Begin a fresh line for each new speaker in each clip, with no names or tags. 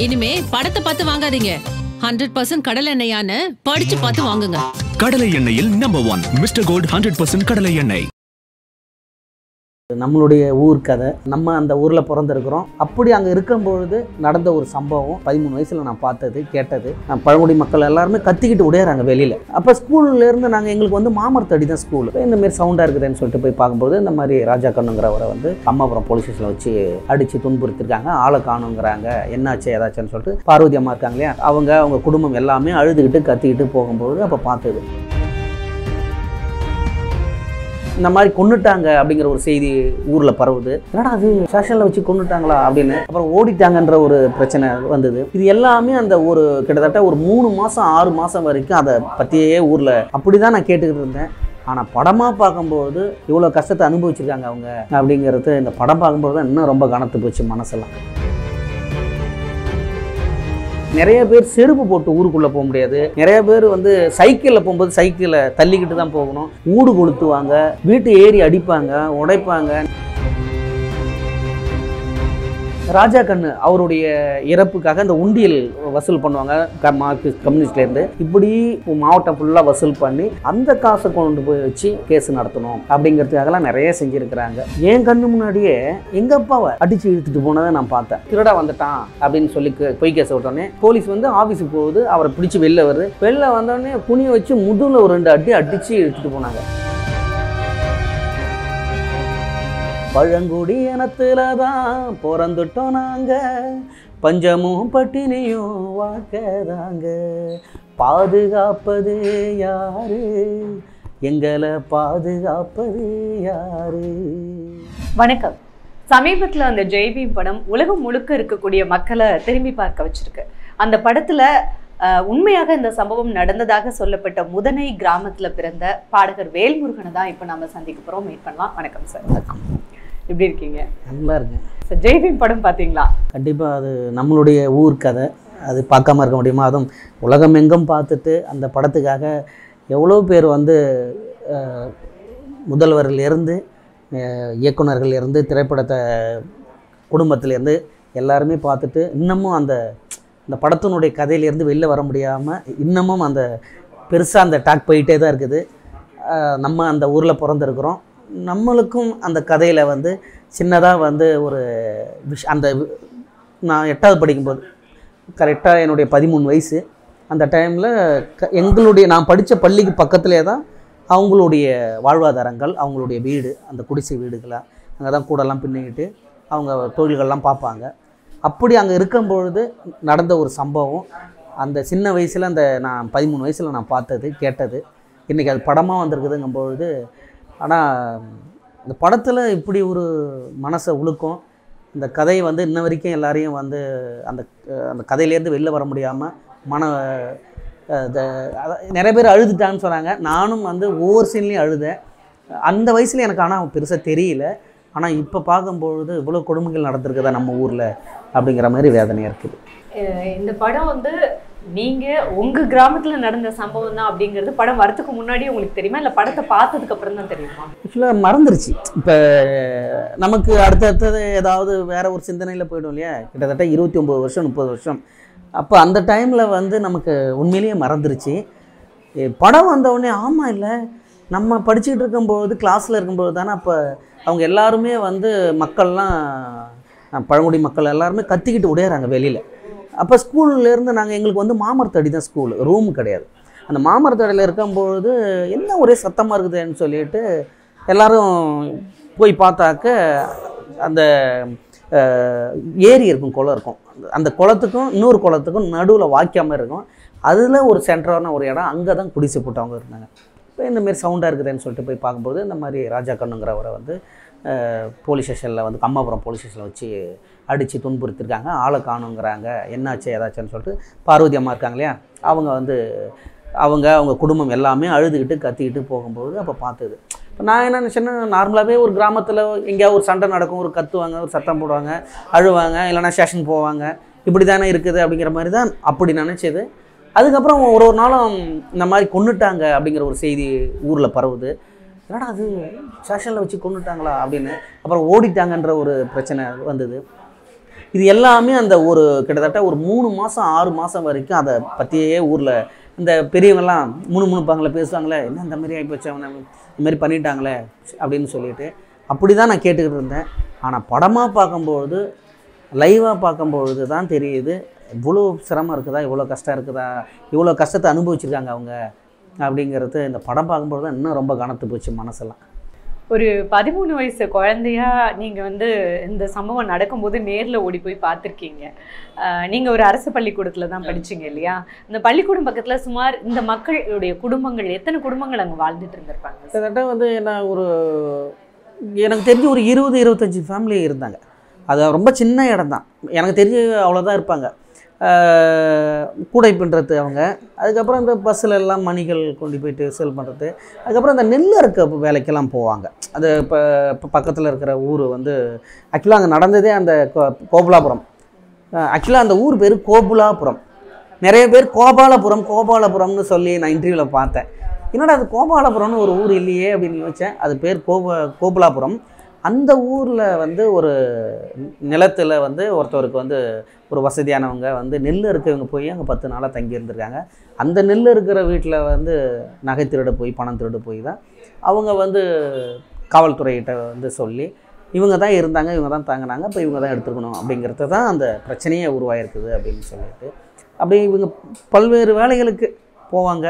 இனிமே படத்தை பார்த்து வாங்காதீங்க ஹண்ட்ரட் பர்சன்ட் கடல் எண்ணெயான்னு படிச்சு பார்த்து வாங்குங்க
கடலை எண்ணெயில் number one Mister Gold hundred percent கடலை எண்ணெய்
நம்மளுடைய ஊர் கதை நம்ம அந்த ஊரில் பிறந்திருக்கிறோம் அப்படி அங்கே இருக்கும்பொழுது நடந்த ஒரு சம்பவம் பதிமூணு வயசில் நான் பார்த்தது கேட்டது நான் பழங்குடி மக்கள் எல்லாருமே கத்திக்கிட்டு உடையறாங்க வெளியில் அப்போ ஸ்கூல்லேருந்து நாங்கள் எங்களுக்கு வந்து மாமரத்தடி தான் ஸ்கூல் இந்த மாதிரி சவுண்டாக இருக்குதுன்னு சொல்லிட்டு போய் பார்க்கும்போது இந்த மாதிரி ராஜா கண்ணுங்கிறவரை வந்து அம்மாபுரம் போலீஸ் ஸ்டேஷனில் வச்சு அடித்து துன்புறுத்திருக்காங்க ஆளை காணுங்கிறாங்க என்னாச்சு ஏதாச்சுன்னு சொல்லிட்டு பார்வதி அம்மா இருக்காங்க இல்லையா அவங்க அவங்க குடும்பம் எல்லாமே அழுதுகிட்டு கத்திக்கிட்டு போகும்போது அப்போ பார்த்தது இந்த மாதிரி கொன்னுட்டாங்க அப்படிங்கிற ஒரு செய்தி ஊரில் பரவுது என்னடா அது ஸ்டேஷனில் வச்சு கொன்னுட்டாங்களா அப்படின்னு அப்புறம் ஓடிட்டாங்கன்ற ஒரு பிரச்சனை வந்தது இது எல்லாமே அந்த ஒரு கிட்டத்தட்ட ஒரு மூணு மாதம் ஆறு மாதம் வரைக்கும் அதை பற்றியே ஊரில் அப்படி தான் நான் கேட்டுக்கிட்டு இருந்தேன் ஆனால் படமாக பார்க்கும்போது இவ்வளோ கஷ்டத்தை அனுபவிச்சிருக்காங்க அவங்க அப்படிங்கிறது இந்த படம் பார்க்கும்போது தான் இன்னும் ரொம்ப கனத்து போச்சு மனசெல்லாம் நிறைய பேர் செருப்பு போட்டு ஊருக்குள்ளே போக முடியாது நிறைய பேர் வந்து சைக்கிளில் போகும்போது சைக்கிளை தள்ளிக்கிட்டு தான் போகணும் ஊடு கொளுத்துவாங்க வீட்டு ஏறி அடிப்பாங்க உடைப்பாங்க ராஜா கண்ணு அவருடைய இறப்புக்காக இந்த உண்டியல் வசூல் பண்ணுவாங்க க- மார்க்சிஸ்ட் கம்யூனிஸ்ட்லேருந்து இப்படி மாவட்டம் ஃபுல்லாக வசூல் பண்ணி அந்த காசை கொண்டு போய் வச்சு கேஸ் நடத்தணும் அப்படிங்கிறதுக்காகலாம் நிறைய செஞ்சுருக்கிறாங்க என் கண்ணு முன்னாடியே எங்கள் அப்பாவை அடித்து இழுத்துட்டு போனதை நான் பார்த்தேன் திருடா வந்துட்டான் அப்படின்னு சொல்லி கே- பொய் கேஸ் விட்டோடனே போலீஸ் வந்து ஆஃபீஸுக்கு போகுது அவரை பிடிச்சி வெளில வருது வெளில வந்தோடனே குனிய வச்சு முதுகில் ஒரு ரெண்டு அடி அடித்து இழுத்துட்டு போனாங்க பழங்குடி இனத்துல தான் பிறந்துட்டோம் நாங்க பஞ்சமும் பட்டினியும் வாழ்க்கதாங்க பாதுகாப்பது யாரு எங்களை பாதுகாப்பது யாரு
வணக்கம் சமீபத்துல அந்த ஜெய்பி படம் உலகம் முழுக்க இருக்கக்கூடிய மக்களை திரும்பி பார்க்க வச்சிருக்கு அந்த படத்துல அஹ், உண்மையாக இந்த சம்பவம் நடந்ததாக சொல்லப்பட்ட முதனை கிராமத்துல பிறந்த பாடகர் வேல்முருகனை தான் இப்போ நம்ம சந்திக்க போறோம் மீட் பண்ணலாம் வணக்கம் சார் எப்படி இருக்கீங்க
நல்லா இருக்கேன்
சார் ஜெய்பி படம் பாத்தீங்களா
கண்டிப்பாக அது நம்மளுடைய ஊர் கதை அது பார்க்காம இருக்க முடியுமா அதுவும் உலகம் எங்கும் பார்த்துட்டு அந்த படத்துக்காக எவ்வளோ பேர் வந்து அஹ், முதல்வரிலிருந்து அஹ், இயக்குனர்கள்லேருந்து திரைப்படத்தை குடும்பத்திலேருந்து எல்லாருமே பார்த்துட்டு இன்னமும் அந்த அந்த படத்தினுடைய கதையிலேருந்து வெளில வர முடியாமல் இன்னமும் அந்த பெருசாக அந்த டாக் போயிட்டே தான் இருக்குது அஹ், நம்ம அந்த ஊரில் பிறந்திருக்கிறோம் நம்மளுக்கும் அந்த கதையில் வந்து சின்னதாக வந்து ஒரு விஷ் அந்த வி- நான் எட்டாவது படிக்கும்போது கரெக்டாக என்னுடைய பதிமூணு வயசு அந்த டைமில் க எங்களுடைய நான் படித்த பள்ளிக்கு பக்கத்துலேயே தான் அவங்களுடைய வாழ்வாதாரங்கள் அவங்களுடைய வீடு அந்த குடிசை வீடுகளாக அங்கே தான் கூடெல்லாம் பின்னிக்கிட்டு அவங்க தொழில்கள்லாம் பார்ப்பாங்க அப்படி அங்கே இருக்கும்பொழுது நடந்த ஒரு சம்பவம் அந்த சின்ன வயசில் அந்த நான் பதிமூணு வயசில் நான் பார்த்தது கேட்டது இன்றைக்கி அது படமாக வந்திருக்குதுங்கும்பொழுது ஆனால் இந்த படத்தில் இப்படி ஒரு மனசை உழுக்கும் இந்த கதை வந்து இன்ன வரைக்கும் எல்லாரையும் வந்து அந்த அஹ், அந்த கதையிலேருந்து வெளில வர முடியாமல் மன அஹ், இந்த அத- நிறைய பேர் அழுதுட்டான்னு சொன்னாங்க நானும் வந்து ஒவ்வொரு சீன்லேயும் அழுதேன் அந்த வயசில் எனக்கு ஆனால் பெருசாக தெரியல ஆனால் இப்போ பார்க்கும்பொழுது இவ்வளோ கொடுமைகள் நடந்திருக்குதா நம்ம ஊரில் அப்படிங்கிற மாதிரி வேதனையாக இருக்குது
அஹ் இந்த படம் வந்து நீங்க உங்க கிராமத்துல நடந்த சம்பவம் தான் அப்படிங்கிறது படம் வரதுக்கு முன்னாடி உங்களுக்கு தெரியுமா இல்ல படத்தை பார்த்ததுக்கு அப்புறம் தான் தெரியுமா
ஆக்சுவலாக மறந்துருச்சு இப்போ நமக்கு அடுத்தடுத்தது ஏதாவது வேற ஒரு சிந்தனையில் போயிடும் இல்லையா கிட்டத்தட்ட இருபத்தி ஒம்பது வருஷம் முப்பது வருஷம் அப்போ அந்த டைமில் வந்து நமக்கு உண்மையிலேயே மறந்துருச்சு எ, படம் வந்த உடனே ஆமாம் இல்லை நம்ம படிச்சுக்கிட்டு இருக்கும்போது கிளாஸில் இருக்கும்போது தானே அப்போ அவங்க எல்லாருமே வந்து மக்கள்லாம் அஹ், பழங்குடி மக்கள் எல்லாருமே கத்திக்கிட்டு உடையறாங்க வெளியில் அப்போ ஸ்கூல்லேருந்து நாங்கள் எங்களுக்கு வந்து மாமரத்தடி தான் ஸ்கூல் ரூம் கிடையாது அந்த மாமரத்தடியில் இருக்கும்பொழுது என்ன ஒரே சத்தமாக இருக்குதுன்னு சொல்லிட்டு எல்லாரும் போய் பார்த்தாக்க அந்த அஹ், ஏரி இருக்கும் குளம் இருக்கும் அந்த குளத்துக்கும் இன்னொரு குளத்துக்கும் நடுவில் வாய்க்காம இருக்கும் அதில் ஒரு சென்டரான ஒரு இடம் அங்கே தான் குடிசை போட்டவங்க இருந்தாங்க இப்போ இந்த மாதிரி சவுண்டாக இருக்குதுன்னு சொல்லிட்டு போய் பார்க்கும்போது இந்த மாதிரி ராஜா கண்ணுங்கிறவரை வந்து அஹ், போலீஸ் ஸ்டேஷனில் வந்து கம்மாபுரம் போலீஸ் ஸ்டேஷனில் வச்சு அடித்து துன்புறுத்திருக்காங்க ஆளை காணுங்கிறாங்க என்னாச்சு ஏதாச்சுன்னு சொல்லிட்டு பார்வதி அம்மா இருக்காங்க இல்லையா அவங்க வந்து அவங்க அவங்க குடும்பம் எல்லாமே அழுதுகிட்டு கத்திக்கிட்டு போகும்போது அப்போ பார்த்தது இப்போ நான் என்ன நினச்சேன்னா நார்மலாகவே ஒரு கிராமத்தில் எங்கேயாவது ஒரு சண்டை நடக்கும் ஒரு கத்துவாங்க ஒரு சத்தம் போடுவாங்க அழுவாங்க இல்லைன்னா ஸ்டேஷன் போவாங்க இப்படி தானே இருக்குது அப்படிங்கிற மாதிரி தான் அப்படி நினச்சது அதுக்கப்புறம் ஒரு ஒரு நாளும் இந்த மாதிரி கொன்னுட்டாங்க அப்படிங்கிற ஒரு செய்தி ஊரில் பரவுது என்னடா அது ஸ்டேஷனில் வச்சு கொன்னுட்டாங்களா அப்படின்னு அப்புறம் ஓடிட்டாங்கன்ற ஒரு பிரச்சனை வந்தது இது எல்லாமே அந்த ஒரு கிட்டத்தட்ட ஒரு மூணு மாதம் ஆறு மாதம் வரைக்கும் அதை பற்றியே ஊரில் இந்த பெரியவங்கெல்லாம் முணு முணுப்பாங்களே பேசுவாங்களே என்ன இந்த மாதிரி ஆகிப்போச்சு அவனை இந்த மாதிரி பண்ணிட்டாங்களே அப்படின்னு சொல்லிட்டு அப்படி தான் நான் கேட்டுக்கிட்டு இருந்தேன் ஆனால் படமாக பார்க்கும்பொழுது லைவாக பார்க்கும்பொழுது தான் தெரியுது இவ்வளோ சிரமம் இருக்குதா இவ்வளோ கஷ்டம் இருக்குதா இவ்வளோ கஷ்டத்தை அனுபவிச்சிருக்காங்க அவங்க அப்படிங்கிறது இந்த படம் பார்க்கும்போது தான் இன்னும் ரொம்ப கனத்து போச்சு மனசெல்லாம்
ஒரு பதிமூணு வயசு குழந்தையா நீங்க வந்து இந்த சம்பவம் நடக்கும்போது நேர்ல ஓடி போய் பார்த்துருக்கீங்க ஆஹ் நீங்க ஒரு அரசு பள்ளிக்கூடத்துல தான் படிச்சீங்க இல்லையா இந்த பள்ளிக்கூடம் பக்கத்துல சுமார் இந்த மக்களுடைய குடும்பங்கள் எத்தனை குடும்பங்கள் அங்க வாழ்ந்துட்டு இருந்திருப்பாங்க
கிட்டத்தட்ட வந்து என்ன ஒரு எனக்கு தெரிஞ்சு ஒரு இருபது இருபத்தஞ்சி ஃபேமிலி இருந்தாங்க அது ரொம்ப சின்ன இடம் தான் எனக்கு தெரிஞ்சு அவ்வளோதான் இருப்பாங்க ஆஹ் கூடை பின்னுறது அவங்க அதுக்கப்புறம் இந்த பஸ்ஸில் எல்லாம் மணிகள் கொண்டு போயிட்டு செல் பண்ணுறது அதுக்கப்புறம் இந்த நெல் அறுக்க வேலைக்கெல்லாம் போவாங்க அது இப்போ இப்போ பக்கத்தில் இருக்கிற ஊர் வந்து ஆக்சுவலாக அங்கே நடந்ததே அந்த கோ- கோபுலாபுரம் ஆக்சுவலாக அந்த ஊர் பேர் கோபுலாபுரம் நிறைய பேர் கோபாலபுரம் கோபாலபுரம்னு சொல்லி நான் இன்டர்வியூவில் பார்த்தேன் என்னடா அது கோபாலபுரம்னு ஒரு ஊர் இல்லையே அப்படின்னு யோசித்தேன் அது பேர் கோப கோபுலாபுரம் அந்த ஊரில் வந்து ஒரு நிலத்தில் வந்து ஒருத்தவருக்கு வந்து ஒரு வசதியானவங்க வந்து நெல் இருக்கவங்க போய் அங்கே பத்து நாளாக தங்கி இருந்திருக்காங்க அந்த நெல் இருக்கிற வீட்டில் வந்து நகை திருட போய் பணம் திருட போய் தான் அவங்க வந்து காவல்துறையிட்ட வந்து சொல்லி இவங்க தான் இருந்தாங்க இவங்க தான் தாங்கினாங்க இப்போ இவங்க தான் எடுத்துக்கணும் அப்படிங்கிறது தான் அந்த பிரச்சனையே உருவாயிருக்குது அப்படின்னு சொல்லிட்டு அப்படி இவங்க பல்வேறு வேலைகளுக்கு போவாங்க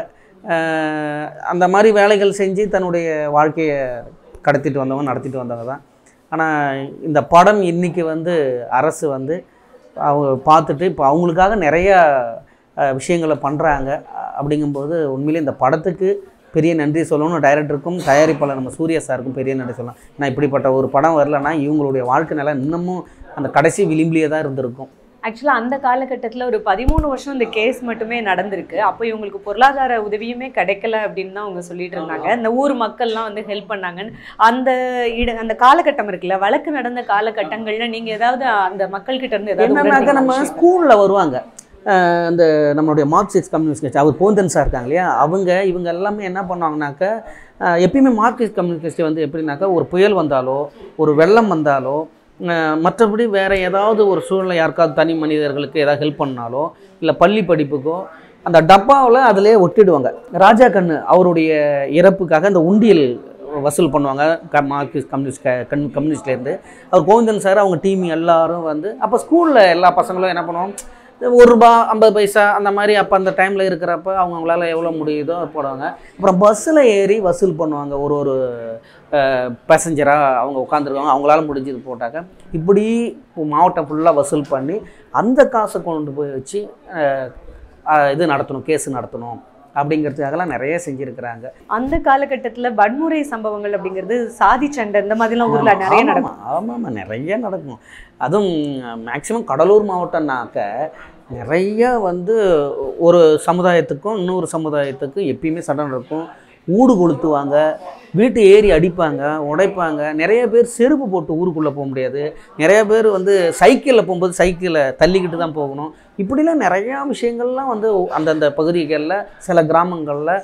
அஹ் அந்த மாதிரி வேலைகள் செஞ்சு தன்னுடைய வாழ்க்கையை கடத்திட்டு வந்தவங்க நடத்திட்டு வந்தவங்க தான் ஆனால் இந்த படம் இன்னைக்கு வந்து அரசு வந்து அவங்க பார்த்துட்டு இப்போ அவங்களுக்காக நிறைய அஹ், விஷயங்களை பண்ணுறாங்க அப்படிங்கும்போது உண்மையிலே இந்த படத்துக்கு பெரிய நன்றி சொல்லணும் டைரக்டருக்கும் தயாரிப்பாளர் நம்ம சூர்யா சாருக்கும் பெரிய நன்றி சொல்லலாம் நான் இப்படிப்பட்ட ஒரு படம் வரலன்னா இவங்களுடைய வாழ்க்கை நிலை இன்னமும் அந்த கடைசி விளிம்பிலேயே தான் இருந்திருக்கும்
ஆக்சுவலா அந்த காலகட்டத்துல ஒரு பதிமூணு வருஷம் இந்த கேஸ் மட்டுமே நடந்திருக்கு அப்போ இவங்களுக்கு பொருளாதார உதவியுமே கிடைக்கல அப்படின்னு தான் அவங்க சொல்லிட்டு இருந்தாங்க இந்த ஊர் மக்கள்லாம் வந்து ஹெல்ப் பண்ணாங்கன்னு அந்த இட அந்த காலகட்டம் இருக்குல்ல வழக்கு நடந்த காலகட்டங்கள்ல நீங்க ஏதாவது அந்த மக்கள் கிட்ட இருந்து ஏதாவது
என்னன்னாக்கா
உணர்ந்தீங்களா
நம்ம
விஷயம்?
ஸ்கூலில் வருவாங்க அஹ் அந்த நம்மளுடைய மார்க்சிஸ்ட் கம்யூனிஸ்ட் கட்சி அவர் போந்தன் சார் இருக்காங்க இல்லையா அவங்க இவங்க எல்லாமே என்ன பண்ணுவாங்கனாக்கா அஹ் எப்பயுமே மார்க்சிஸ்ட் கம்யூனிஸ்ட் கட்சி வந்து எப்படின்னாக்கா ஒரு புயல் வந்தாலோ ஒரு வெள்ளம் வந்தாலோ அஹ் மற்றபடி வேறு ஏதாவது ஒரு சூழ்நிலை யாருக்காவது தனி மனிதர்களுக்கு ஏதாவது ஹெல்ப் பண்ணாலோ இல்லை பள்ளி படிப்புக்கோ அந்த டப்பாவில் அதிலே ஒட்டிடுவாங்க ராஜா கண்ணு அவருடைய இறப்புக்காக அந்த உண்டியல் வசூல் பண்ணுவாங்க க மார்க்சிஸ்ட் கம்யூனிஸ்ட் க கன் கம்யூனிஸ்ட்லேருந்து அவர் கோவிந்தன் சார் அவங்க டீம் எல்லாரும் வந்து அப்போ ஸ்கூலில் எல்லா பசங்களும் என்ன பண்ணுவோம் ஒரு ரூபா ஐம்பது பைசா அந்த மாதிரி அப்போ அந்த டைமில் இருக்கிறப்ப அவங்க அவங்களால எவ்வளோ முடியுதோ அது போடுவாங்க அப்புறம் பஸ்ஸில் ஏறி வசூல் பண்ணுவாங்க ஒரு ஒரு பேசஞ்சராக அவங்க உட்காந்துருக்காங்க அவங்களால முடிஞ்சது போட்டாங்க இப்படி மாவட்டம் ஃபுல்லாக வசூல் பண்ணி அந்த காசை கொண்டு போய் வச்சு அஹ், அஹ், இது நடத்தணும் கேஸ் நடத்தணும் அப்படிங்கிறதுக்காகலாம் நிறைய செஞ்சுருக்கிறாங்க
அந்த காலகட்டத்துல வன்முறை சம்பவங்கள் அப்படிங்கிறது சாதி சண்டை இந்த மாதிரிலாம் ஊர்ல நிறைய நடக்கும்
ஆமாம் ஆமாம் நிறைய நடக்கும் அதுவும் மேக்சிமம் கடலூர் மாவட்டம்னாக்க நிறைய வந்து ஒரு சமுதாயத்துக்கும் இன்னொரு சமுதாயத்துக்கும் எப்பயுமே சண்டை நடக்கும் ஊடு கொளுத்துவாங்க வீட்டு ஏறி அடிப்பாங்க உடைப்பாங்க நிறைய பேர் செருப்பு போட்டு ஊருக்குள்ளே போக முடியாது நிறைய பேர் வந்து சைக்கிளில் போகும்போது சைக்கிளை தள்ளிக்கிட்டு தான் போகணும் இப்படிலாம் நிறையா விஷயங்கள்லாம் வந்து அந்தந்த பகுதிகளில் சில கிராமங்களில்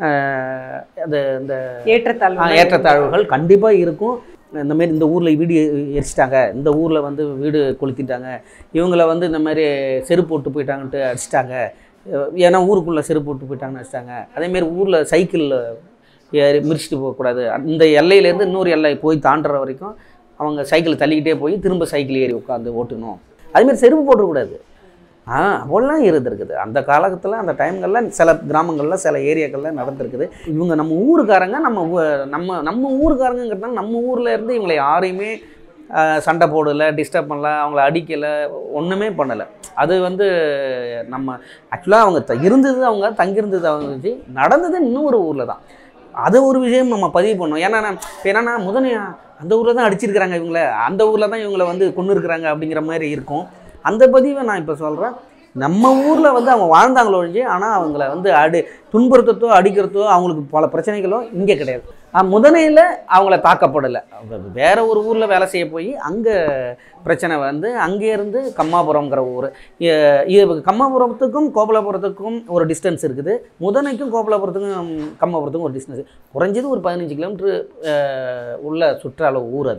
அது இந்த ஆ,
ஏற்றத்தாழ்வு
ஏற்றத்தாழ்வுகள் கண்டிப்பாக இருக்கும் இந்த மாதிரி இந்த ஊரில் வீடு எ- எரிச்சிட்டாங்க இந்த ஊரில் வந்து வீடு கொளுத்திட்டாங்க இவங்கள வந்து இந்த மாதிரி செருப்பு போட்டு போயிட்டாங்கன்ட்டு அடிச்சிட்டாங்க அஹ் ஏன்னா ஊருக்குள்ளே செருப்பு போட்டு போயிட்டாங்கன்னு அடிச்சிட்டாங்க அதேமாரி ஊரில் சைக்கிளில் ஏறி மிரிச்சிட்டு போகக்கூடாது இந்த எல்லையிலேருந்து இன்னொரு எல்லை போய் தாண்டுற வரைக்கும் அவங்க சைக்கிள் தள்ளிக்கிட்டே போய் திரும்ப சைக்கிள் ஏறி உட்காந்து ஓட்டணும் அதேமாரி செருப்பு போட்டுக்கூடாது ஆ அவ்வளோலாம் இருந்திருக்குது அந்த காலகட்டத்தில் அந்த டைம்களில் சில கிராமங்களில் சில ஏரியாக்களில் நடந்திருக்குது இவங்க நம்ம ஊருக்காரங்க நம்ம ஊ- நம்ம நம்ம ஊருக்காரங்கிறதுனால நம்ம ஊரில் இருந்து இவங்களை யாரையுமே ஆ, சண்டை போடலை டிஸ்டர்ப் பண்ணல அவங்கள அடிக்கலை ஒன்றுமே பண்ணலை அது வந்து நம்ம ஆக்சுவலாக அவங்க த- இருந்தது அவங்க தங்கியிருந்தது அவங்க வச்சு நடந்தது இன்னொரு ஊரில் தான் அது ஒரு விஷயம் நம்ம பதிவு பண்ணோம் ஏன்னா நான் இப்ப என்னன்னா முதனே அந்த ஊரில் தான் அடிச்சிருக்கிறாங்க இவங்கள அந்த ஊரில் தான் இவங்களை வந்து கொண்டு இருக்கிறாங்க அப்படிங்கிற மாதிரி இருக்கும் அந்த பதிவை நான் இப்போ சொல்கிறேன் நம்ம ஊரில் வந்து அவங்க வாழ்ந்தாங்களோ ஒழிஞ்சு ஆனால் அவங்கள வந்து அடி துன்புறுத்தத்தோ அடிக்கிறதோ அவங்களுக்கு பல பிரச்சனைகளோ இங்கே கிடையாது முதனையில் அவங்கள தாக்கப்படலை அவங்க வேற ஒரு ஊரில் வேலை செய்ய போய் அங்கே பிரச்சனை வந்து அங்கேருந்து கம்மாபுரம்ங்கிற ஊர் எ- இது கம்மாபுரத்துக்கும் கோபலாபுரத்துக்கும் ஒரு டிஸ்டன்ஸ் இருக்குது முதனைக்கும் கோபலாபுரத்துக்கும் கம்மாபுரத்துக்கும் ஒரு டிஸ்டன்ஸ் குறைஞ்சது ஒரு பதினஞ்சு கிலோமீட்டர் உள்ள சுற்றால ஊர் அது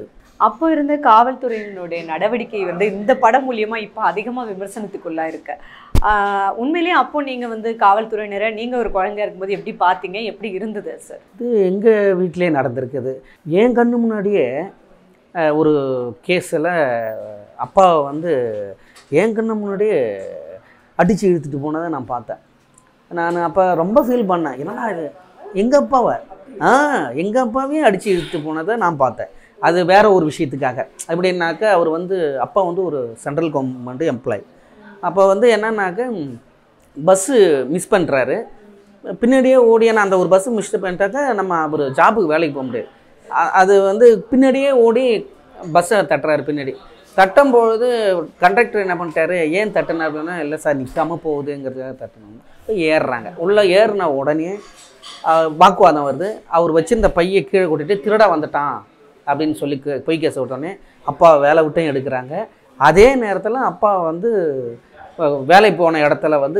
அப்போ இருந்த காவல்துறையினுடைய நடவடிக்கை வந்து இந்த படம் மூலியமா இப்போ அதிகமா விமர்சனத்துக்குள்ளா இருக்கு ஆஹ் உண்மையிலேயே அப்போ நீங்க வந்து காவல்துறையினரை நீங்க ஒரு குழந்தையா இருக்கும்போது எப்படி பார்த்தீங்க எப்படி இருந்தது சார்
இது எங்கள் வீட்டிலே நடந்திருக்குது என் கண்ணு முன்னாடியே அஹ், ஒரு கேஸில் அப்பாவை வந்து என் கண்ணு முன்னாடியே அடித்து இழுத்துட்டு போனதை நான் பார்த்தேன் நான் அப்போ ரொம்ப ஃபீல் பண்ணேன் என்னடா இது எங்கள் அப்பாவை ஆ எங்கள் அப்பாவையும் அடித்து இழுத்துட்டு போனதை நான் பார்த்தேன் அது வேற ஒரு விஷயத்துக்காக எப்படின்னாக்க அவர் வந்து அப்பா வந்து ஒரு சென்ட்ரல் கவர்மெண்ட் எம்ப்ளாய் அப்போ வந்து என்னன்னாக்க பஸ்ஸு மிஸ் பண்ணுறாரு பின்னாடியே ஓடியான அந்த ஒரு பஸ்ஸு மிஸ் பண்ணிட்டாக்க நம்ம ஒரு ஜாபுக்கு வேலைக்கு போக முடியாது அ- அது வந்து பின்னாடியே ஓடி பஸ்ஸை தட்டுறாரு பின்னாடி தட்டும்பொழுது கண்டக்டர் என்ன பண்ணிட்டாரு ஏன் தட்டுனார் அப்படின்னா இல்லை சார் நிற்காம போகுதுங்கிறதுக்காக தட்டணும் போய் ஏறுறாங்க உள்ளே ஏறின உடனே அஹ், வாக்குவாதம் வருது அவர் வச்சிருந்த பையை கீழே கொட்டிட்டு திருட வந்துட்டான் அப்படின்னு சொல்லி க- பொய் கேஸ் விட்டோடனே அப்பா வேலை விட்டும் எடுக்கிறாங்க அதே நேரத்தில் அப்பா வந்து அஹ், வேலைக்கு போன இடத்துல வந்து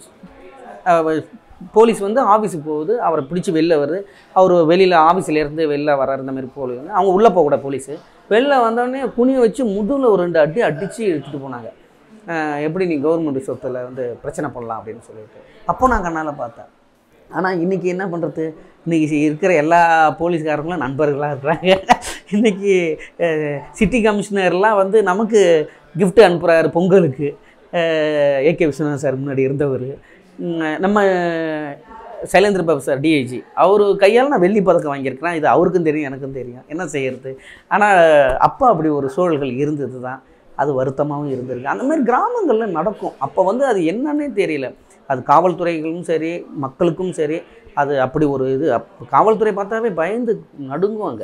அஹ், போலீஸ் வந்து ஆஃபீஸுக்கு போகுது அவரை பிடிச்சி வெளில வருது அவர் வெளியில் ஆஃபீஸ்லேருந்து வெளில வர்றாரு இந்த மாதிரி போலீஸ் வந்து அவங்க உள்ளே போகக்கூட போலீஸு வெளில வந்தோடனே குனிய வச்சு முதுகில் ஒரு ரெண்டு அடி அடித்து எடுத்துகிட்டு போனாங்க அஹ், எப்படி நீ கவர்மெண்ட் சொத்தில் வந்து பிரச்சனை பண்ணலாம் அப்படின்னு சொல்லிட்டு அப்போ நான் கண்ணால் பார்த்தேன் ஆனால் இன்றைக்கி என்ன பண்ணுறது இன்றைக்கி இருக்கிற எல்லா போலீஸ்காரங்களும் நண்பர்களாக இருக்கிறாங்க இன்றைக்கி சிட்டி கமிஷனர்லாம் வந்து நமக்கு gift அனுப்புகிறாரு பொங்கலுக்கு ஏகே விஸ்வநாத் சார் முன்னாடி இருந்தவர் நம்ம சைலேந்திர பாபு சார் டிஐஜி அவர் கையால் நான் வெள்ளி பதக்கம் வாங்கியிருக்கிறேன் இது அவருக்கும் தெரியும் எனக்கும் தெரியும் என்ன செய்யறது ஆனால் அப்போ அப்படி ஒரு சூழல்கள் இருந்தது தான் அது வருத்தமாகவும் இருந்திருக்கு அந்த மாதிரி கிராமங்களில் நடக்கும் அப்போ வந்து அது என்னன்னே தெரியல அது காவல்துறைகளும் சரி மக்களுக்கும் சரி அது அப்படி ஒரு இது அப் காவல்துறை பார்த்தாவே பயந்து நடுங்குவாங்க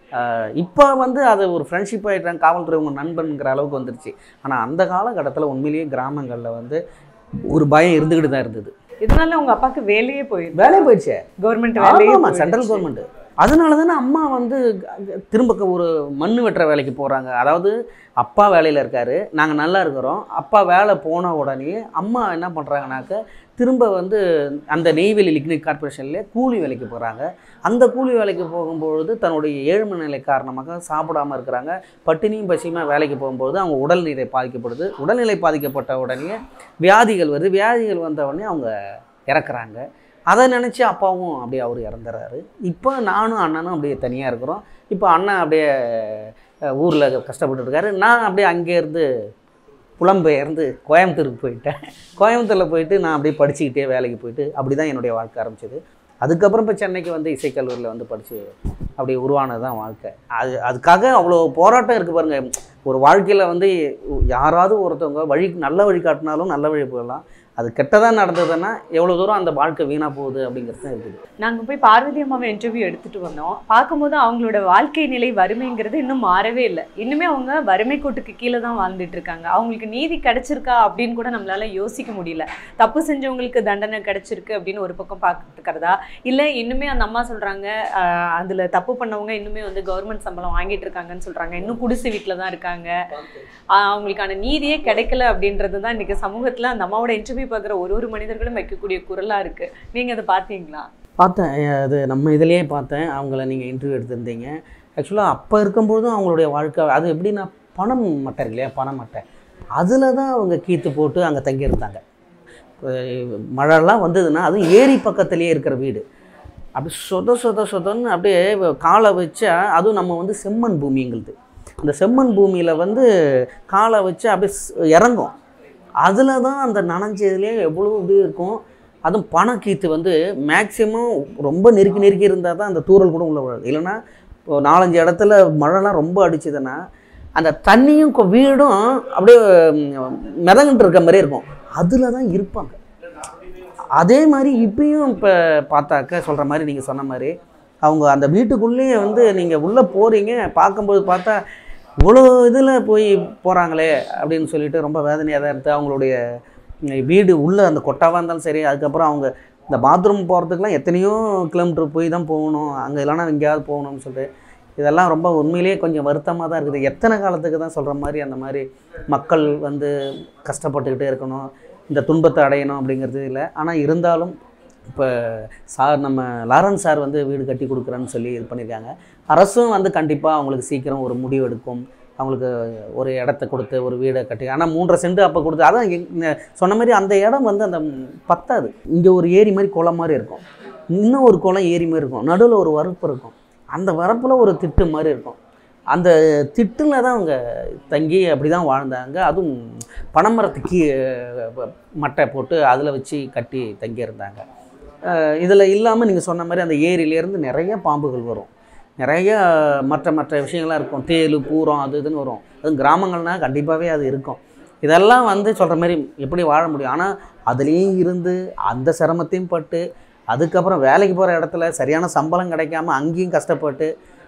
இப்போ வந்து அது ஒரு ஃப்ரெண்ட்ஷிப் ஆகிட்டாங்க காவல்துறை உங்கள் நண்பனுங்கிற அளவுக்கு வந்துருச்சு ஆனால் அந்த காலகட்டத்தில் உண்மையிலேயே கிராமங்களில் வந்து ஒரு பயம் இருந்துக்கிட்டு தான் இருந்தது
இதனால உங்க அப்பாக்கு வேலையே போயிருக்கு
வேலையை போயிடுச்சே
கவர்மெண்ட் வேலையே
ஆமாம் சென்ட்ரல்
போயிடுச்சு.
கவர்மெண்ட் அதனால தானே அம்மா வந்து க- திரும்ப க- ஒரு மண் வெட்டுற வேலைக்கு போகிறாங்க அதாவது அப்பா வேலையில் இருக்காரு நாங்கள் நல்லா இருக்கிறோம் அப்பா வேலை போன உடனே அம்மா என்ன பண்ணுறாங்கனாக்க திரும்ப வந்து அந்த நெய்வேலி லிக்னிக் கார்பரேஷன்லேயே கூலி வேலைக்கு போகிறாங்க அந்த கூலி வேலைக்கு போகும்பொழுது தன்னுடைய ஏழ்மை நிலை காரணமாக சாப்பிடாம இருக்கிறாங்க பட்டினியும் பசியுமா வேலைக்கு போகும்போது அவங்க உடல்நிலை பாதிக்கப்படுது உடல்நிலை பாதிக்கப்பட்ட உடனே வியாதிகள் வருது வியாதிகள் வந்த உடனே அவங்க இறக்குறாங்க அதை நினச்சி அப்பாவும் அப்படியே அவர் இறந்துறாரு இப்போ நானும் அண்ணனும் அப்படியே தனியாக இருக்கிறோம் இப்போ அண்ணன் அப்படியே ஊரில் கஷ்டப்பட்டு இருக்காரு நான் அப்படியே அங்கேருந்து புலம்பெயர்ந்து கோயம்புத்தூருக்கு போயிட்டேன் கோயம்புத்தூரில் போயிட்டு நான் அப்படியே படிச்சுக்கிட்டே வேலைக்கு போயிட்டு அப்படி தான் என்னுடைய வாழ்க்கை ஆரம்பிச்சது அதுக்கப்புறம் இப்போ சென்னைக்கு வந்து இசைக்கல்லூரியில் வந்து படித்து அப்படி உருவானது தான் வாழ்க்கை அது அதுக்காக அவ்வளோ போராட்டம் இருக்குது பாருங்கள் ஒரு வாழ்க்கையில் வந்து யாராவது ஒருத்தவங்க வழி நல்ல வழி காட்டினாலும் நல்ல வழி போகலாம் அது கெட்டதாக நடந்ததுன்னா எவ்வளோ தூரம் அந்த வாழ்க்கை வீணாக போகுது அப்படிங்கிறது தான் இருக்குது
நாங்க போய் பார்வதி அம்மாவை இன்டர்வியூ எடுத்துட்டு வந்தோம் பார்க்கும்போது அவங்களோட வாழ்க்கை நிலை வறுமைங்கிறது இன்னும் மாறவே இல்லை இன்னுமே அவங்க வறுமை கோட்டுக்கு கீழே தான் வாழ்ந்துட்டு இருக்காங்க அவங்களுக்கு நீதி கிடைச்சிருக்கா அப்படின்னு கூட நம்மளால யோசிக்க முடியல தப்பு செஞ்சவங்களுக்கு தண்டனை கிடைச்சிருக்கு அப்படின்னு ஒரு பக்கம் பார்த்துக்கிறதா இல்லை இன்னுமே அந்த அம்மா சொல்றாங்க ஆஹ் அதுல தப்பு பண்ணவங்க இன்னுமே வந்து கவர்மெண்ட் சம்பளம் வாங்கிட்டு இருக்காங்கன்னு சொல்றாங்க இன்னும் குடிசை வீட்டில் தான் இருக்காங்க ஆஹ் அவங்களுக்கான நீதியே கிடைக்கல அப்படின்றது தான் இன்னைக்கு சமூகத்துல அந்த அம்மாவோட இன்டர்வியூ பார்க்குற ஒரு ஒரு மனிதர்களும் வைக்கக்கூடிய குரலா இருக்கு நீங்க அதை பார்த்தீங்களா
பார்த்தேன் அஹ் அது நம்ம இதுலேயே பார்த்தேன் அவங்கள நீங்கள் இன்டர்வியூ எடுத்திருந்தீங்க ஆக்சுவலாக அப்போ இருக்கும்போதும் அவங்களுடைய வாழ்க்கை அது எப்படின்னா பணம் மட்டை இருக்கு இல்லையா பணம் மட்டை அதில் தான் அவங்க கீத்து போட்டு அங்கே தங்கியிருந்தாங்க அஹ் மழைலாம் வந்ததுன்னா அதுவும் ஏரி பக்கத்துலேயே இருக்கிற வீடு அப்படி சொத சொத சொதன்னு அப்படியே காலை வச்சா அதுவும் நம்ம வந்து செம்மண் பூமி எங்களுது அந்த செம்மண் பூமியில் வந்து காலை வச்சு அப்படியே ஸ்- இறங்கும் அதில் தான் அந்த நனைஞ்சதுலேயே எவ்வளோ இது இருக்கும் அதுவும் பணக்கீத்து வந்து மேக்ஸிமம் ரொம்ப நெருக்கி நெருக்கி இருந்தால் தான் அந்த தூறல் கூட உள்ள விழாது இல்லைன்னா இப்போ நாலஞ்சு இடத்துல மழைலாம் ரொம்ப அடிச்சதுன்னா அந்த தண்ணியும் கொ- வீடும் அப்படியே ம், மிதங்கிட்டு இருக்க மாதிரி இருக்கும் அதில் தான் இருப்பாங்க அதே மாதிரி இப்பயும் இப்போ பார்த்தாக்க சொல்கிற மாதிரி நீங்கள் சொன்ன மாதிரி அவங்க அந்த வீட்டுக்குள்ளேயே வந்து நீங்கள் உள்ளே போகிறீங்க பார்க்கும்போது பார்த்தா இவ்வளோ இதில் போய் போகிறாங்களே அப்படின்னு சொல்லிட்டு ரொம்ப வேதனையாக தான் இருக்குது அவங்களுடைய ம், வீடு உள்ளே அந்த கொட்டாவாக இருந்தாலும் சரி அதுக்கப்புறம் அவங்க இந்த பாத்ரூம் போகிறதுக்குலாம் எத்தனையோ கிலோமீட்டர் போய் தான் போகணும் அங்கே இல்லைன்னா எங்கேயாவது போகணும்னு சொல்லிட்டு இதெல்லாம் ரொம்ப உண்மையிலேயே கொஞ்சம் வருத்தமாக தான் இருக்குது எத்தனை காலத்துக்கு தான் சொல்கிற மாதிரி அந்த மாதிரி மக்கள் வந்து கஷ்டப்பட்டுக்கிட்டே இருக்கணும் இந்த துன்பத்தை அடையணும் அப்படிங்கிறது இல்லை ஆனால் இருந்தாலும் இப்போ சார் நம்ம லாரன்ஸ் சார் வந்து வீடு கட்டி கொடுக்குறேன்னு சொல்லி இது பண்ணியிருக்காங்க அரசும் வந்து கண்டிப்பாக அவங்களுக்கு சீக்கிரம் ஒரு முடிவு எடுக்கும் அவங்களுக்கு ஒரு இடத்த கொடுத்து ஒரு வீடை கட்டி ஆனால் மூன்றரை சென்ட் அப்போ கொடுத்து அதான் எங்க- இந்த சொன்ன மாதிரி அந்த இடம் வந்து அந்த பத்தாது இங்கே ஒரு ஏரி மாதிரி குளம் மாதிரி இருக்கும் இன்னும் ஒரு குளம் ஏரி மாதிரி இருக்கும் நடுவில் ஒரு வரப்பு இருக்கும் அந்த வரப்பில் ஒரு திட்டு மாதிரி இருக்கும் அந்த திட்டில் தான் அவங்க தங்கி அப்படி தான் வாழ்ந்தாங்க அதுவும் பனைமரத்துக்கு மட்டை போட்டு அதில் வச்சு கட்டி தங்கியிருந்தாங்க இதில் இல்லாமல் நீங்கள் சொன்ன மாதிரி அந்த ஏரியிலேருந்து நிறைய பாம்புகள் வரும் நிறைய மற்ற மற்ற விஷயங்கள்லாம் இருக்கும் தேள் பூரம் அது இதுன்னு வரும் அதுவும் கிராமங்கள்னால் கண்டிப்பாகவே அது இருக்கும் இதெல்லாம் வந்து சொல்கிற மாதிரி எப்படி வாழ முடியும் ஆனால் அதுலேயும் இருந்து அந்த சிரமத்தையும் பட்டு அதுக்கப்புறம் வேலைக்கு போகிற இடத்துல சரியான சம்பளம் கிடைக்காம அங்கேயும் கஷ்டப்பட்டு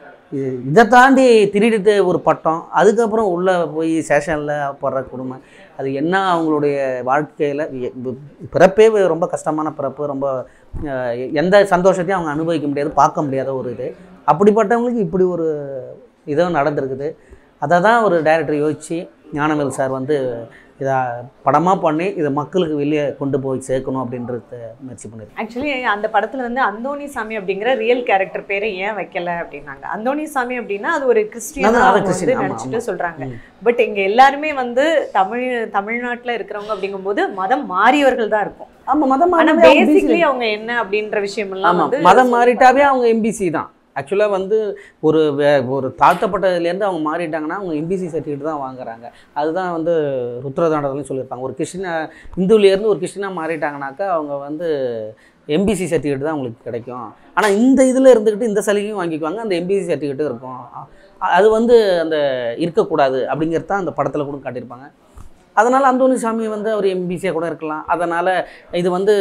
இ- இதை தாண்டி திருடிட்டு ஒரு பட்டம் அதுக்கப்புறம் உள்ளே போய் சேஷனில் படுற குடும்பம் அது என்ன அவங்களுடைய வாழ்க்கையில் பிறப்பே ரொம்ப கஷ்டமான பிறப்பு ரொம்ப அஹ், எந்த சந்தோஷத்தையும் அவங்க அனுபவிக்க முடியாது பார்க்க முடியாத ஒரு இது அப்படிப்பட்டவங்களுக்கு இப்படி ஒரு இதுவும் நடந்திருக்குது அதை தான் ஒரு டைரக்டர் யோசித்து ஞானவேல் சார் வந்து இதை படமாக பண்ணி இதை மக்களுக்கு வெளியே கொண்டு போய் சேர்க்கணும் அப்படின்றத முயற்சி பண்ணியிருக்காங்க
ஆக்சுவலி அந்த படத்துல வந்து அந்தோணி சாமி அப்படிங்கிற ரியல் கேரக்டர் பேரை ஏன் வைக்கல அப்படின்னாங்க அந்தோணி சாமி அப்படின்னா அது ஒரு கிறிஸ்டியனா
அதான், அது
அவங்க வந்து
கிறிஸ்டியன், ஆமா,
நினைச்சிட்டு
ஆமா.
சொல்றாங்க
ம்.
பட் இங்க எல்லாருமே வந்து தமிழ் தமிழ்நாட்டுல இருக்கிறவங்க அப்படிங்கும்போது மதம் மாறியவர்கள் தான் இருக்கும்
ஆமாம் மதம்
ஆனா
மாறினாவே அவங்க
பேசிக்கலி
busy.
அவங்க என்ன அப்படின்ற விஷயம் எல்லாம்
ஆமாம்
வந்து
மதம் மாறிட்டாவே அவங்க எம்பிசி தான் ஆக்சுவலாக வந்து ஒரு வே- ஒரு தாழ்த்தப்பட்டதுலேருந்து அவங்க மாறிட்டாங்கன்னா அவங்க எம்பிசி சர்டிஃபிகேட் தான் வாங்குறாங்க அதுதான் வந்து ருத்ரதாண்டத்துலையும் சொல்லியிருப்பாங்க ஒரு கிறிஸ்டினா இந்துலேருந்து ஒரு கிறிஸ்டினாக மாறிட்டாங்கனாக்கா அவங்க வந்து எம்பிசி சர்டிஃபிகேட் தான் அவங்களுக்கு கிடைக்கும் ஆனால் இந்த இதில் இருந்துக்கிட்டு இந்த சலுகையும் வாங்கிக்குவாங்க அந்த எம்பிசி சர்டிஃபிகேட்டும் இருக்கும் அ- அது வந்து அந்த இருக்கக்கூடாது அப்படிங்கிறது தான் அந்த படத்தில் கூட காட்டியிருப்பாங்க அதனால் அந்தோணி சாமி வந்து அவர் எம்பிசியாக கூட இருக்கலாம் அதனால் இது வந்து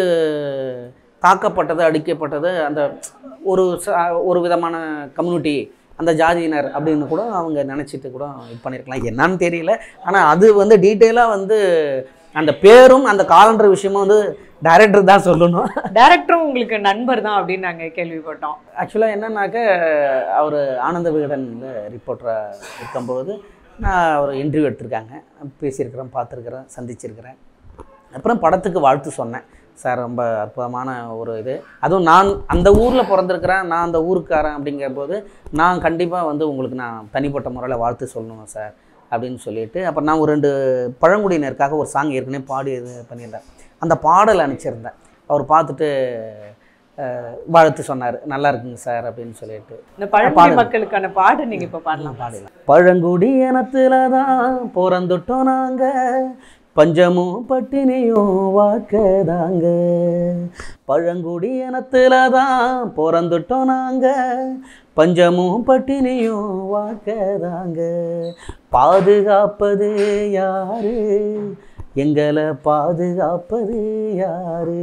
தாக்கப்பட்டது அடிக்கப்பட்டது அந்த ஒரு ச- ஒரு விதமான கம்யூனிட்டி அந்த ஜாதியினர் அப்படின்னு கூட அவங்க நினச்சிட்டு கூட இது பண்ணியிருக்கலாம் என்னன்னு தெரியல ஆனால் அது வந்து டீட்டெயிலாக வந்து அந்த பேரும் அந்த காலண்டர் விஷயமும் வந்து டைரக்டர் தான் சொல்லணும்
டைரக்டரும் உங்களுக்கு நண்பர் தான் அப்படின்னு நாங்க கேள்விப்பட்டோம்
ஆக்சுவலாக என்னன்னாக்க அவர் ஆனந்த விகடனில் ரிப்போர்ட்டராக இருக்கும்போது நான் ஒரு இன்டர்வியூ எடுத்திருக்காங்க பேசியிருக்கிறேன் பார்த்துருக்குறேன் சந்திச்சிருக்கிறேன் அப்புறம் படத்துக்கு வாழ்த்து சொன்னேன் சார் ரொம்ப அற்புதமான ஒரு இது அதுவும் நான் அந்த ஊரில் பிறந்திருக்கிறேன் நான் அந்த ஊருக்காரன் அப்படிங்கும்போது நான் கண்டிப்பாக வந்து உங்களுக்கு நான் தனிப்பட்ட முறையில் வாழ்த்து சொல்லணும் சார் அப்படின்னு சொல்லிட்டு அப்புறம் நான் ஒரு ரெண்டு பழங்குடியினருக்காக ஒரு சாங் ஏற்கனவே பாடி இது பண்ணியிருந்தேன் அந்த பாடல் அனுப்பிச்சிருந்தேன் அவர் பார்த்துட்டு அஹ், வாழ்த்து சொன்னார் நல்லா இருக்குங்க சார் அப்படின்னு சொல்லிட்டு
இந்த பழங்குடி
பாடுங்க.
மக்களுக்கான பாடு நீங்க இப்ப பாடலாம்
பாடலாம் பழங்குடி இனத்துல தான் பிறந்துட்டோம் நாங்க பஞ்சமும் பட்டினியும் வாக்கதாங்க பழங்குடி இனத்துல தான் பிறந்துட்டோம் நாங்க பஞ்சமும் பட்டினியும் வாக்கதாங்க பாதுகாப்பது யாரு எங்களை பாதுகாப்பது யாரு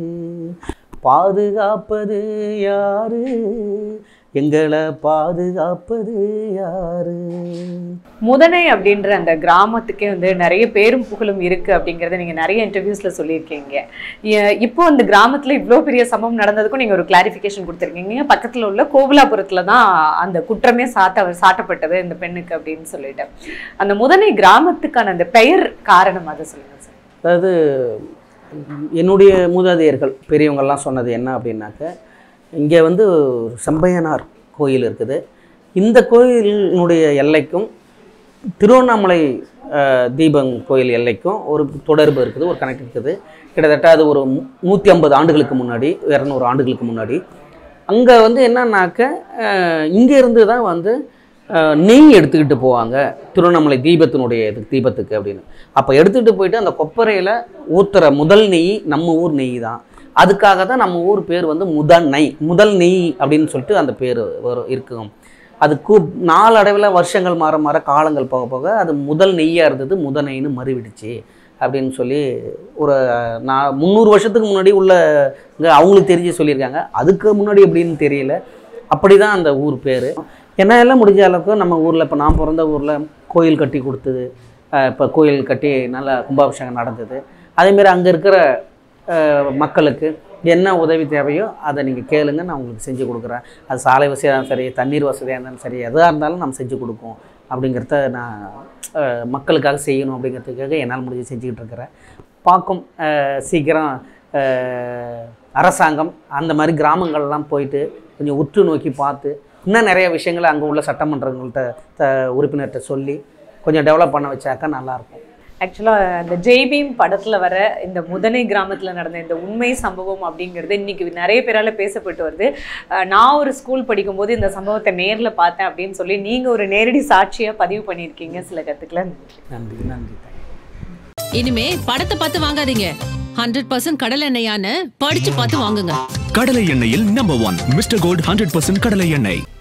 பாதுகாப்பது யாரு எங்களை பாதுகாப்பது யாரு
முதனை அப்படின்ற அந்த கிராமத்துக்கே வந்து நிறைய பேரும் புகழும் இருக்கு அப்படிங்கறத நீங்க நிறைய இன்டர்வியூஸ்ல சொல்லியிருக்கீங்க எ- இப்போ அந்த கிராமத்துல இவ்வளோ பெரிய சம்பவம் நடந்ததுக்கும் நீங்க ஒரு கிளாரிஃபிகேஷன் கொடுத்துருக்கீங்க பக்கத்துல உள்ள கோவிலாபுரத்துல தான் அந்த குற்றமே சாட்ட சாட்டப்பட்டது இந்த பெண்ணுக்கு அப்படின்னு சொல்லிட்டு அந்த முதனை கிராமத்துக்கான அந்த பெயர் காரணம் அதை சொல்லுங்க சார்
அதாவது என்னுடைய மூதாதையர்கள் பெரியவங்கள்லாம் சொன்னது என்ன அப்படின்னாக்க இங்கே வந்து ஒரு செம்பையனார் கோயில் இருக்குது இந்த கோயிலினுடைய எல்லைக்கும் திருவண்ணாமலை அஹ், தீபம் கோயில் எல்லைக்கும் ஒரு தொடர்பு இருக்குது ஒரு கனெக்ட் இருக்குது கிட்டத்தட்ட அது ஒரு நூற்றி ஐம்பது ஆண்டுகளுக்கு முன்னாடி இரநூறு ஆண்டுகளுக்கு முன்னாடி அங்கே வந்து என்னன்னாக்க இங்கே இருந்து தான் வந்து அஹ், நெய் எடுத்துக்கிட்டு போவாங்க திருவண்ணாமலை தீபத்தினுடைய இது தீபத்துக்கு அப்படின்னு அப்போ எடுத்துக்கிட்டு போயிட்டு அந்த கொப்பரையில் ஊற்றுற முதல் நெய் நம்ம ஊர் நெய் தான் அதுக்காக தான் நம்ம ஊர் பேர் வந்து முதல் நெய் முதல் நெய் அப்படின்னு சொல்லிட்டு அந்த பேர் வரும் இருக்கும் அது கூ நாளடைவில் வருஷங்கள் மாற மாற காலங்கள் போக போக அது முதல் நெய்யாக இருந்தது முத நெய்ன்னு மறுவிடுச்சு அப்படின்னு சொல்லி ஒரு நான் முந்நூறு வருஷத்துக்கு முன்னாடி உள்ள இங்க அவங்களுக்கு தெரிஞ்சு சொல்லியிருக்காங்க அதுக்கு முன்னாடி எப்படின்னு தெரியல அப்படி தான் அந்த ஊர் பேர் என்ன எல்லாம் முடிஞ்ச அளவுக்கு நம்ம ஊரில் இப்போ நான் பிறந்த ஊரில் கோயில் கட்டி கொடுத்தது இப்போ கோயில் கட்டி நல்லா கும்பாபிஷேகம் நடந்தது அதேமாரி அங்கே இருக்கிற அஹ், மக்களுக்கு என்ன உதவி தேவையோ அதை நீங்கள் கேளுங்க நான் உங்களுக்கு செஞ்சு கொடுக்குறேன் அது சாலை வசதியாக இருந்தாலும் சரி தண்ணீர் வசதியாக இருந்தாலும் சரி எதாக இருந்தாலும் நம்ம செஞ்சு கொடுப்போம் அப்படிங்கிறத நான் அஹ், மக்களுக்காக செய்யணும் அப்படிங்கிறதுக்காக என்னால் முடிஞ்சு செஞ்சுக்கிட்டு இருக்கிறேன் பார்க்கும் அஹ், சீக்கிரம் அஹ், அரசாங்கம் அந்த மாதிரி கிராமங்கள்லாம் போயிட்டு கொஞ்சம் உற்று நோக்கி பார்த்து இன்னும் நிறைய விஷயங்களை அங்கே உள்ள சட்டமன்றங்கள்கிட்ட த உறுப்பினர்கிட்ட சொல்லி கொஞ்சம் டெவலப் பண்ண வச்சாக்கா நல்லாயிருக்கும்
ஆக்சுவலாக அந்த ஜெய்பீம் படத்துல வர இந்த முதனை கிராமத்துல நடந்த இந்த உண்மை சம்பவம் அப்படிங்கிறது இன்னைக்கு நிறைய பேரால பேசப்பட்டு வருது அஹ் நான் ஒரு ஸ்கூல் படிக்கும்போது இந்த சம்பவத்தை நேர்ல பார்த்தேன் அப்படின்னு சொல்லி நீங்க ஒரு நேரடி சாட்சியா பதிவு பண்ணியிருக்கீங்க சில கத்துக்கல
நன்றி நன்றி
இனிமே படத்தை பார்த்து வாங்காதீங்க ஹண்ட்ரட் பர்சன்ட் கடல் எண்ணெயான்னு படிச்சு பார்த்து வாங்குங்க
கடலை எண்ணெயில் number one Mister Gold hundred percent கடலை எண்ணெய்